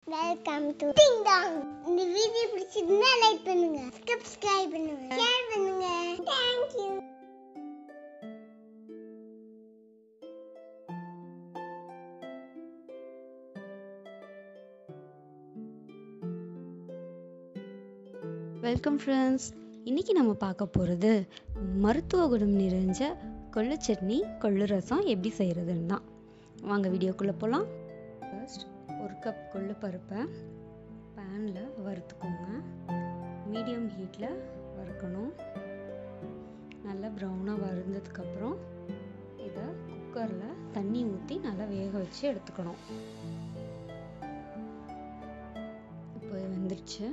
welcome to Ding Dong இந்த video பிடிச்சிருந்தா like பண்ணுங்க சப்ஸ்கிரைப் பண்ணுங்க ஷேர் பண்ணுங்க தேங்க் யூ வெல்கம் ஃப்ரெண்ட்ஸ் இன்னைக்கு நம்ம பார்க்க போகிறது மருத்துவ குணம் நிறைஞ்ச கொள்ளு சட்னி கொள்ளு ரசம் எப்படி செய்கிறதுன்னு தான் வாங்க வீடியோக்குள்ளே போகலாம் ஃபர்ஸ்ட் ஒரு கப் கொள்ளு பருப்பை பேனில் வறுத்துக்கோங்க மீடியம் ஹீட்டில் வறுக்கணும் நல்லா ப்ரௌனாக வறுந்ததுக்கப்புறம் இதை குக்கரில் தண்ணி ஊற்றி நல்லா வேக வச்சு எடுத்துக்கணும் இப்போ இது வெந்துருச்சு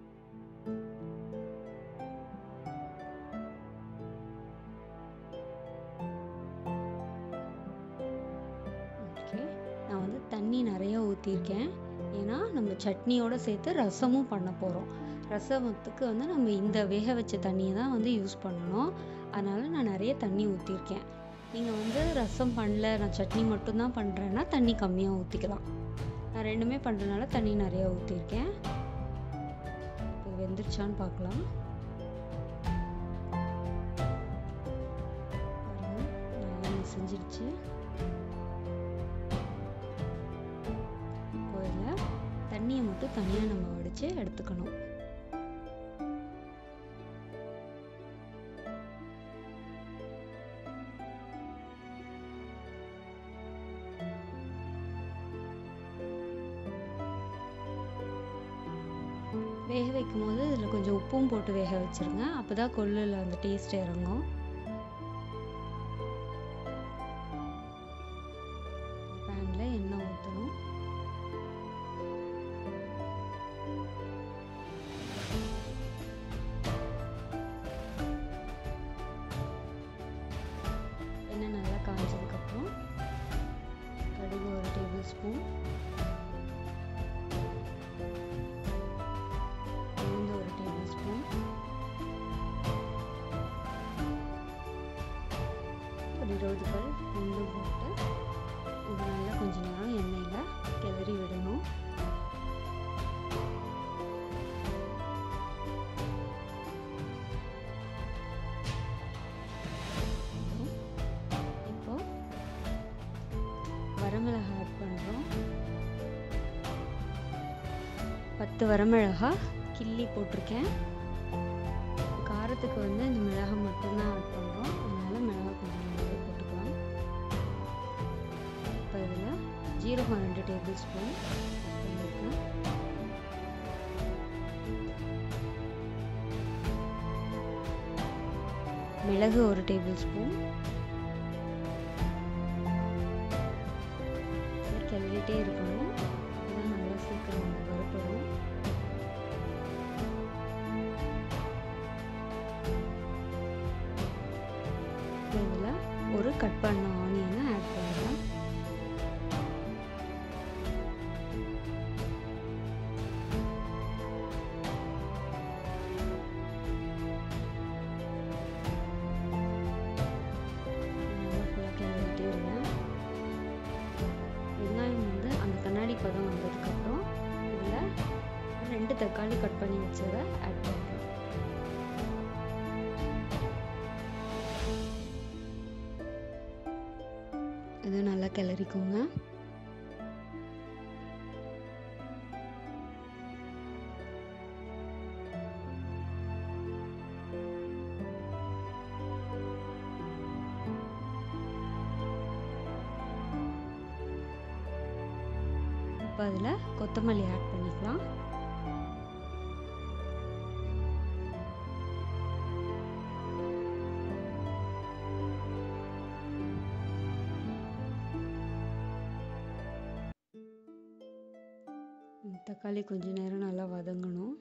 ஓகே நான் வந்து தண்ணி நிறைய ஊற்றிருக்கேன் ஏன்னா நம்ம சட்னியோட சேர்த்து ரசமும் பண்ண போகிறோம் ரசத்துக்கு வந்து நம்ம இந்த வேக வச்ச தண்ணியை தான் வந்து யூஸ் பண்ணணும் அதனால் நான் நிறைய தண்ணி ஊற்றிருக்கேன் நீங்கள் வந்து ரசம் பண்ணல நான் சட்னி மட்டும்தான் பண்ணுறேன்னா தண்ணி கம்மியாக ஊற்றிக்கலாம் நான் ரெண்டுமே பண்ணுறதுனால தண்ணி நிறையா ஊற்றிருக்கேன் இப்போ வெந்துருச்சான்னு பார்க்கலாம் பாருங்க நல்லா செஞ்சிருச்சு இப்போ இதில் தண்ணியை மட்டும் தனியாக நம்ம வடித்து எடுத்துக்கணும் வேக வைக்கும் போது இதில் கொஞ்சம் உப்பும் போட்டு வேக வச்சிருங்க அப்போ தான் கொள்ளில் அந்த டேஸ்ட் இறங்கும் பேனில் எண்ணெய் ஊற்றணும் எண்ணெய் நல்லா காய்ச்சதுக்கப்புறம் கடுகு ஒரு டேபிள் ஸ்பூன் உளுந்து ஒரு டேபிள் ஸ்பூன் ஒரு இருபது பல் பூண்டு போட்டு இது நல்லா கொஞ்ச நேரம் எண்ணெயில் கிளறி விடணும் இப்போ வரமிளகாய் ஆட் பண்ணுறோம் பத்து வரமிளகா கிள்ளி போட்டிருக்கேன் காரத்துக்கு வந்து இந்த மிளகாய் மட்டும்தான் ஆட் பண்ணுறோம் அதனால் மிளகாய் கொஞ்சம் நிறைய போட்டுக்கலாம் இப்போ இதில் ஜீரகம் ரெண்டு டேபிள் ஸ்பூன் பண்ணியிருக்கேன் மிளகு ஒரு டேபிள் ஸ்பூன் கிளறிட்டே இருக்கணும் அப்பதான் நல்லா சீக்கிரம் வறுப்படும் இதில் ஒரு கட் பண்ண ஆனியனை ஆட் பண்ணுறேன் நல்லா ஃபுல்லாக கிளறிட்டே இருங்க வெங்காயம் வந்து அந்த கண்ணாடி பதம் வந்ததுக்கப்புறம் இதில் ரெண்டு தக்காளி கட் பண்ணி வச்சதை ஆட் பண்ணுறேன் இது நல்லா கிளறிக்கோங்க இப்போ அதில் கொத்தமல்லி ஆட் பண்ணிக்கலாம் ம், தக்காளி கொஞ்ச நேரம் நல்லா வதங்கணும்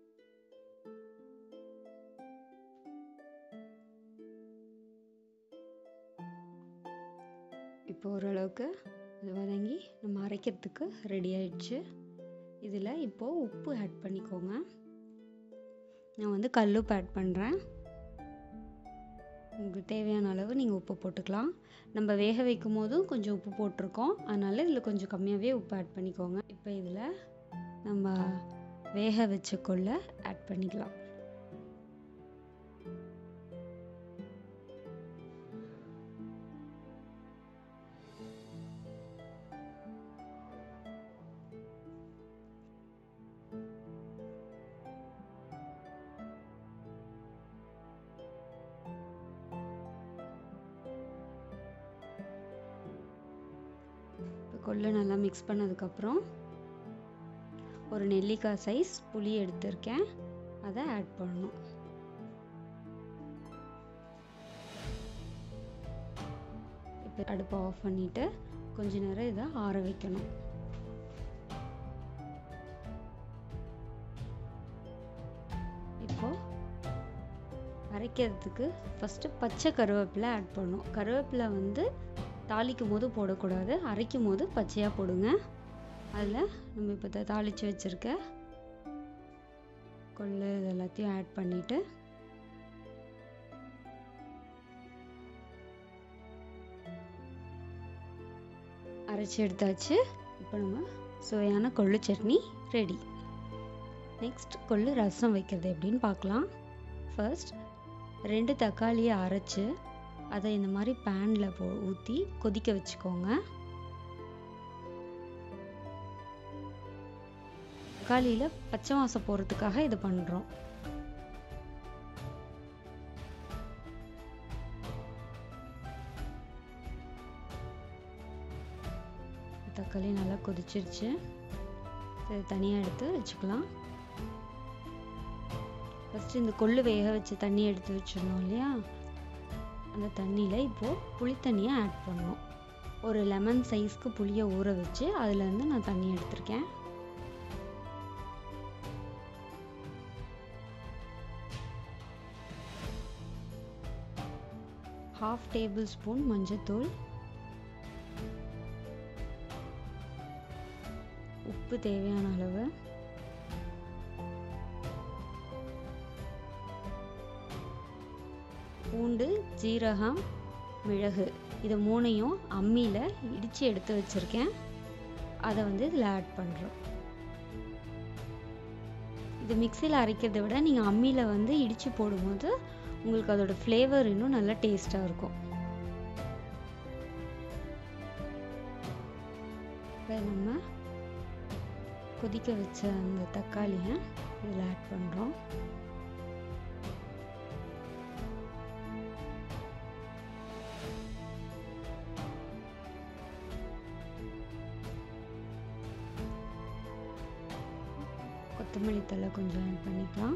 இப்போ ஓரளவுக்கு இது வதங்கி நம்ம அரைக்கிறதுக்கு ரெடி ஆயிடுச்சு இதில் இப்போது உப்பு ஆட் பண்ணிக்கோங்க நான் வந்து கல்லுப்பு ஆட் பண்ணுறேன் உங்களுக்கு தேவையான அளவு நீங்கள் உப்பு போட்டுக்கலாம் நம்ம வேக வைக்கும் போதும் கொஞ்சம் உப்பு போட்டிருக்கோம் அதனால இதில் கொஞ்சம் கம்மியாகவே உப்பு ஆட் பண்ணிக்கோங்க இப்போ இதில் நம்ம வேக வச்ச கொள்ள ஆட் பண்ணிக்கலாம் இப்போ கொள்ளை நல்லா மிக்ஸ் பண்ணதுக்கப்புறம் ஒரு நெல்லிக்காய் சைஸ் புளி எடுத்திருக்கேன் அதை ஆட் பண்ணணும் இப்போ அடுப்பை ஆஃப் பண்ணிவிட்டு கொஞ்ச நேரம் இதை ஆற வைக்கணும் இப்போ அரைக்கிறதுக்கு ஃபஸ்ட்டு பச்சை கருவேப்பிலை ஆட் பண்ணணும் கருவேப்பிலை வந்து தாளிக்கும் போது போடக்கூடாது அரைக்கும் போது பச்சையாக போடுங்க அதில் நம்ம இப்போ தாளித்து வச்சுருக்க கொள்ளு இது எல்லாத்தையும் ஆட் பண்ணிவிட்டு அரைச்சி எடுத்தாச்சு இப்போ நம்ம சுவையான கொள்ளு சட்னி ரெடி நெக்ஸ்ட் கொள்ளு ரசம் வைக்கிறது எப்படின்னு பார்க்கலாம் ஃபர்ஸ்ட் ரெண்டு தக்காளியை அரைச்சி அதை இந்த மாதிரி பேனில் போ ஊற்றி கொதிக்க வச்சுக்கோங்க தக்காளியில் பச்சை வாசம் போகிறதுக்காக இது பண்ணுறோம் தக்காளி நல்லா கொதிச்சிருச்சு இதை தனியாக எடுத்து வச்சுக்கலாம் ஃபஸ்ட்டு இந்த கொள்ளு வேக வச்சு தண்ணி எடுத்து வச்சிடணும் இல்லையா அந்த தண்ணியில் இப்போது புளி தண்ணியை ஆட் பண்ணணும் ஒரு லெமன் சைஸ்க்கு புளியை ஊற வச்சு அதுலேருந்து நான் தண்ணி எடுத்திருக்கேன் ஹாஃப் டேபிள் ஸ்பூன் மஞ்சத்தூள் உப்பு தேவையான அளவு பூண்டு ஜீரகம் மிளகு இது மூணையும் அம்மியில் இடித்து எடுத்து வச்சுருக்கேன் அதை வந்து இதில் ஆட் பண்ணுறோம் இது மிக்சியில் அரைக்கிறத விட நீங்கள் அம்மியில் வந்து இடித்து போடும்போது உங்களுக்கு அதோட ஃப்ளேவர் இன்னும் நல்லா டேஸ்ட்டாக இருக்கும் இப்போ நம்ம கொதிக்க வச்ச அந்த தக்காளியை இதில் ஆட் பண்ணுறோம் கொத்தமல்லி தழை கொஞ்சம் ஆட் பண்ணிக்கலாம்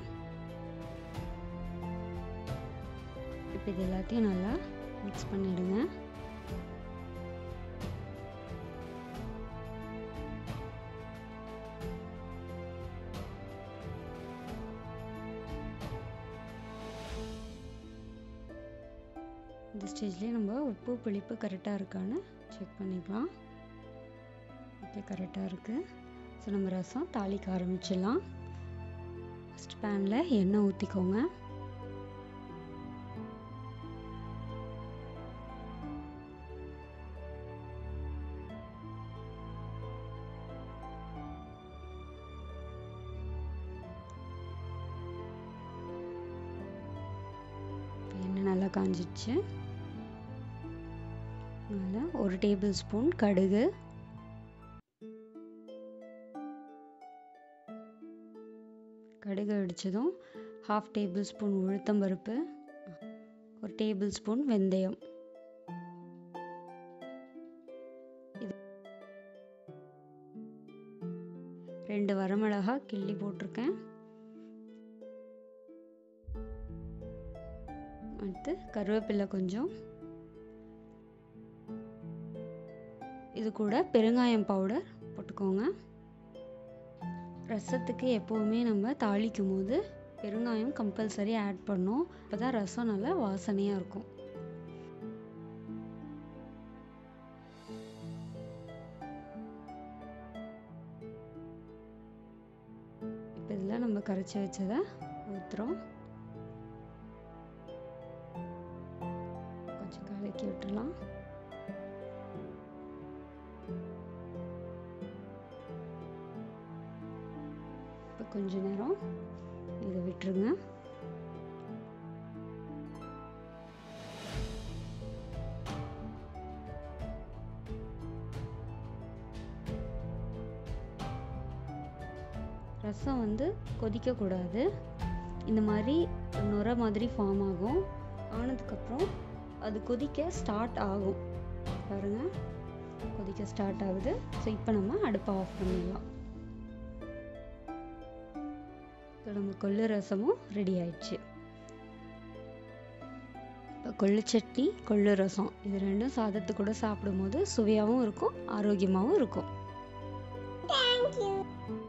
இப்போ இது எல்லாத்தையும் நல்லா மிக்ஸ் பண்ணிடுங்க இந்த ஸ்டேஜ்லேயே நம்ம உப்பு புளிப்பு கரெக்டாக இருக்கான்னு செக் பண்ணிக்கலாம் ஓகே கரெக்டாக இருக்குது ஸோ நம்ம ரசம் தாளிக்க ஆரம்பிச்சிடலாம் ஃபஸ்ட் பேனில் எண்ணெய் ஊற்றிக்கோங்க எண்ணெய் நல்லா காஞ்சிடுச்சு அதில் ஒரு டேபிள் ஸ்பூன் கடுகு கடுகு அடித்ததும் ஹாஃப் டேபிள் ஸ்பூன் உளுத்தம்பருப்பு ஒரு டேபிள் ஸ்பூன் வெந்தயம் இது ரெண்டு வரமிளகா கிள்ளி போட்டிருக்கேன் அடுத்து கருவேப்பிலை கொஞ்சம் இது கூட பெருங்காயம் பவுடர் போட்டுக்கோங்க ரசத்துக்கு எப்போவுமே நம்ம தாளிக்கும் போது பெருங்காயம் கம்பல்சரி ஆட் பண்ணோம் அப்போ தான் ரசம் நல்லா வாசனையாக இருக்கும் இப்போ இதில் நம்ம கரைச்சி வச்சதை ஊற்றுறோம் கொஞ்சம் கலக்கி விட்டுறலாம் இப்போ கொஞ்ச நேரம் இதை விட்டுருங்க ரசம் வந்து கொதிக்கக்கூடாது இந்த மாதிரி நுரை மாதிரி ஃபார்ம் ஆகும் ஆனதுக்கப்புறம் அது கொதிக்க ஸ்டார்ட் ஆகும் பாருங்க கொதிக்க ஸ்டார்ட் ஆகுது ஸோ இப்போ நம்ம அடுப்பை ஆஃப் பண்ணிடலாம் இப்போ நம்ம கொள்ளு ரசமும் ரெடி ஆயிடுச்சு இப்போ கொள்ளு சட்னி கொள்ளு ரசம் இது ரெண்டும் சாதத்து கூட சாப்பிடும்போது சுவையாகவும் இருக்கும் ஆரோக்கியமாகவும் இருக்கும் தேங்க்யூ